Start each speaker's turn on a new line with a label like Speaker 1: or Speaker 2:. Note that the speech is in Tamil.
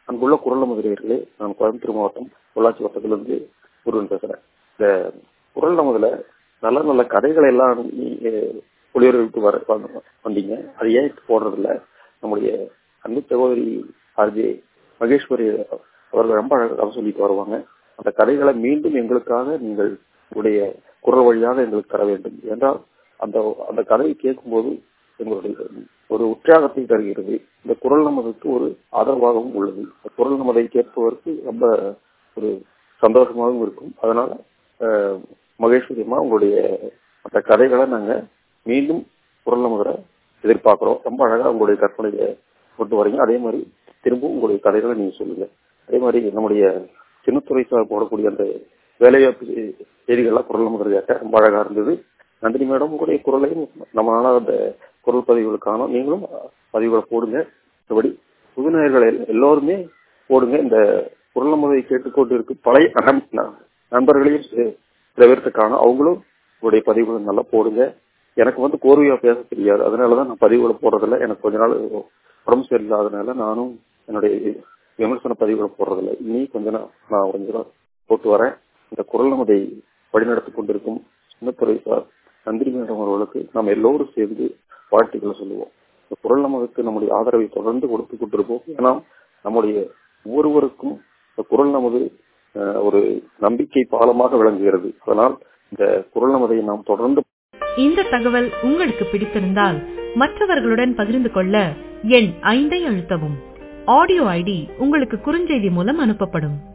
Speaker 1: அன்புள்ள குரல் முதலியர்களே நான் கோயம்புத்தூர் மாவட்டம் பொள்ளாச்சி வட்டத்திலிருந்து முருகன் பேசுறேன் இந்த குரல் நமதுல நல்ல நல்ல கதைகளை எல்லாம் நீங்க ஒளிபரப்பு வர வந்த- வந்தீங்க அது ஏன் இப்ப போடுறதில்ல நம்முடைய அன்பு சகோதரி ஆர்ஜே மகேஸ்வரி அவர்கள் ரொம்ப அழகாக சொல்லிட்டு வருவாங்க அந்த கதைகளை மீண்டும் எங்களுக்காக நீங்கள் உங்களுடைய குரல் வழியாக எங்களுக்கு தர வேண்டும் என்றால் அந்த அந்த கதையை கேட்கும்போது எங்களுடைய ஒரு உற்சாகத்தை தருகிறது இந்த குரல் நமதுக்கு ஒரு ஆதரவாகவும் உள்ளது இந்த குரல் நமதை கேட்பவருக்கு ரொம்ப ஒரு சந்தோஷமாகவும் இருக்கும் அதனால அஹ், மகேஸ்வரி அம்மா உங்களுடைய அந்த கதைகளை நாங்க மீண்டும் குரல் நமதுல எதிர்பார்க்கிறோம் ரொம்ப அழகா உங்களுடைய கற்பனையை கொண்டு வரீங்க அதே மாதிரி திரும்பவும் உங்களுடைய கதைகளை நீங்க சொல்லுங்க அதே மாதிரி நம்முடைய சின்னத்துறை சார் போடக்கூடிய அந்த வேலைவாய்ப்பு செ- செய்திகள்லாம் குரல் நமது கேட்ட ரொம்ப அழகா இருந்தது நந்தினி மேடம் உங்களுடைய குரலையும் நம்மளால அந்த குரல் பதிவுகளை காணோம் நீங்களும் பதிவுகளை போடுங்க மற்றபடி புதுநேயர்கள் எல்- எல்லோருமே போடுங்க இந்த குரல் நமதை கேட்டுக்கொண்டு இருக்கும் பழைய நண்- ந- நண்பர்களையும் சில சில பேர்த்த காணும் அவங்களும் உங்களுடைய பதிவுகளை நல்லா போடுங்க எனக்கு வந்து கோர்வையா பேச தெரியாது அதனாலதான் நான் பதிவுகளை போடுறதில்ல எனக்கு கொஞ்ச நாள் உடம்பு சரியில்லாதனால நானும் என்னுடைய விமர்சன பதிவுகளை போடுறதில்ல இனி கொஞ்ச நாள் நான் கொஞ்ச நாள் போட்டு வரேன் இந்த குரல் நமதை வழிநடத்தி கொண்டிருக்கும் சின்னத்துறை சார் நந்தினி மேடம் அவர்களுக்கு நாம் எல்லோரும் சேர்ந்து வாழ்த்துக்களை சொல்லுவோம் இந்த குரல் நமதுக்கு நம்முடைய ஆதரவை தொடர்ந்து கொடுத்து கொண்டிருப்போம் ஏன்னா நம்முடைய ஒவ்வொருவருக்கும் இந்த குரல் நமது அஹ், ஒரு நம்பிக்கை பாலமாக விளங்குகிறது அதனால் இந்த குரல் நமதை நாம் தொடர்ந்து
Speaker 2: இந்த தகவல் உங்களுக்கு பிடித்திருந்தால் மற்றவர்களுடன் பகிர்ந்து கொள்ள எண் ஐந்தை அழுத்தவும் ஆடியோ ஐடி உங்களுக்கு குறுஞ்செய்தி மூலம் அனுப்பப்படும்